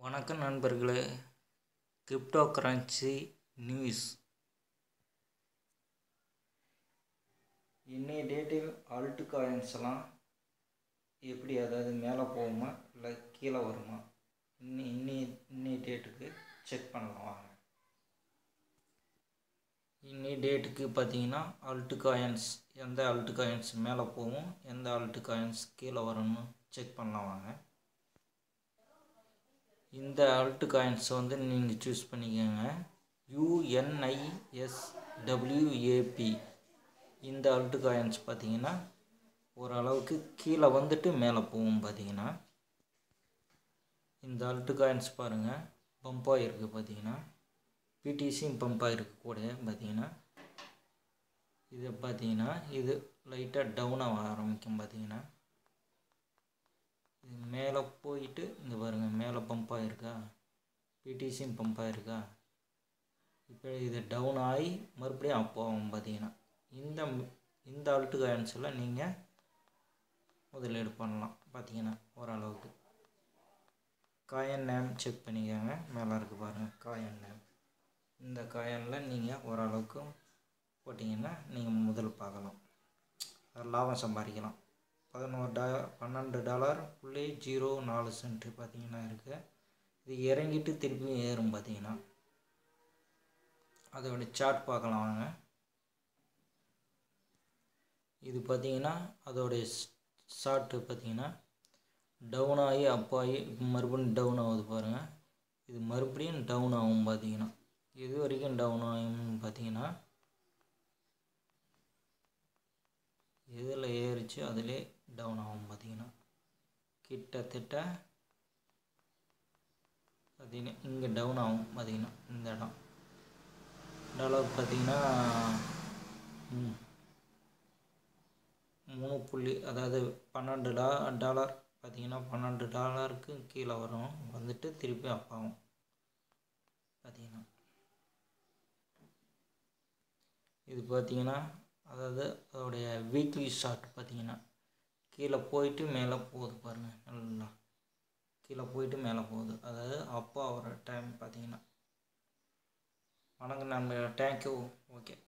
வணக்கம் நண்பர்களே crypto currency news இன்னைய டேட்டில் அல்ட் காயின்ஸ்லாம் எப்படி அதாவது மேலே போகுமா இல்லை கீழே வருமா இன்னி இன்னி இன்னைய டேட்டுக்கு செக் பண்ணலாம் வாங்க இன்னி டேட்டுக்கு பார்த்தீங்கன்னா அல்ட் காயின்ஸ் எந்த அல்ட் காயின்ஸ் மேலே போகும் எந்த அல்ட் காயின்ஸ் கீழே வரும்னு செக் பண்ணலாம் வாங்க இந்த அல்ட் காயின்ஸ் வந்து நீங்கள் சூஸ் பண்ணிக்கோங்க யூஎன்ஐஎஸ்டபிள்யூஏபி இந்த அல்ட் காயின்ஸ் பார்த்தீங்கன்னா ஓரளவுக்கு கீழே வந்துட்டு மேலே போகும் பார்த்தீங்கன்னா இந்த அல்ட் காயின்ஸ் பாருங்கள் பம்ப் ஆகிருக்கு பார்த்தீங்கன்னா பிடிசியும் பம்ப் ஆகிருக்கு கூட பார்த்தீங்கன்னா இது பார்த்தீங்கன்னா இது லைட்டாக டவுன் ஆக ஆரம்பிக்கும் பார்த்தீங்கன்னா இது மேலே போயிட்டு இங்கே பாருங்கள் மேலே பம்ப் ஆகிருக்கா பிடிசியும் பம்ப் ஆகிருக்கா இப்போ இது டவுன் ஆகி மறுபடியும் அப் ஆகும் பார்த்தீங்கன்னா இந்த இந்த அல்ட்டு காயின்ஸில் நீங்கள் முதலீடு பண்ணலாம் பார்த்தீங்கன்னா ஓரளவுக்கு காயன் நேம் செக் பண்ணிக்கோங்க மேலே இருக்குது பாருங்கள் காயன் நேம் இந்த காயனில் நீங்கள் ஓரளவுக்கு போட்டிங்கன்னா நீங்கள் முதல் பார்க்கலாம் லாபம் சம்பாதிக்கலாம் பதினோரு டா பன்னெண்டு டாலர் புள்ளி ஜீரோ நாலு சென்ட்டு பார்த்தீங்கன்னா இருக்குது இது இறங்கிட்டு திருப்பி ஏறும் பார்த்தீங்கன்னா அதோட சார்ட் பார்க்கலாம் வாங்க இது பார்த்தீங்கன்னா அதோடைய ஷார்ட்டு பார்த்தீங்கன்னா டவுன் ஆகி அப் ஆகி மறுபடியும் டவுன் ஆகுது பாருங்கள் இது மறுபடியும் டவுன் ஆகும் பார்த்தீங்கன்னா எது வரைக்கும் டவுன் ஆகும் பார்த்தீங்கன்னா எதில் ஏறிச்சு அதிலே டவுன் ஆகும் பார்த்தீங்கன்னா கிட்டத்தட்ட பார்த்தீங்கன்னா இங்கே டவுன் ஆகும் பார்த்தீங்கன்னா இந்த இடம் டாலர் பார்த்தீங்கன்னா மூணு புள்ளி அதாவது பன்னெண்டு டா டாலர் பார்த்தீங்கன்னா பன்னெண்டு டாலருக்கு கீழே வரும் வந்துட்டு திருப்பி அப் ஆகும் பார்த்தீங்கன்னா இது பார்த்தீங்கன்னா அதாவது அதோடைய வீக்லி ஷார்ட் பார்த்தீங்கன்னா கீழே போயிட்டு மேலே போகுது பாருங்கள் நல்லா கீழே போயிட்டு மேலே போகுது அதாவது அப்போ ஆகிற டைம் பார்த்தீங்கன்னா வணக்கம் நம்ம தேங்க்யூ ஓகே